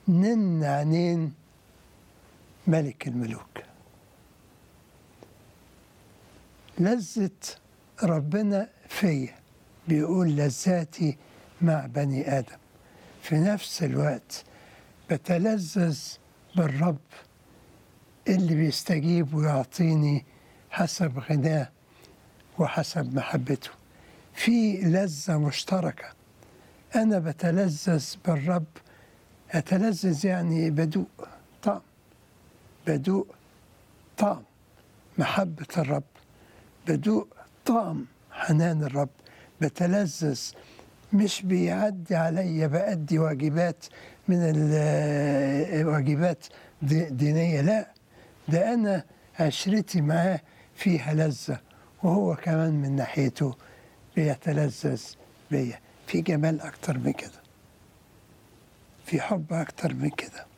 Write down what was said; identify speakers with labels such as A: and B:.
A: نن عينين ملك الملوك لذة ربنا فيا بيقول لذاتي مع بني آدم في نفس الوقت بتلذذ بالرب اللي بيستجيب ويعطيني حسب غناه وحسب محبته في لذة مشتركة أنا بتلذذ بالرب أتلذذ يعني بدوق طعم بدوق طعم محبة الرب بدوق طعم حنان الرب بتلذذ مش بيعدي عليا بأدي واجبات من الواجبات دينية لا ده أنا عشرتي معاه فيها لذة وهو كمان من ناحيته بيتلذذ بيا في جمال أكتر من كده في حب أكتر من كده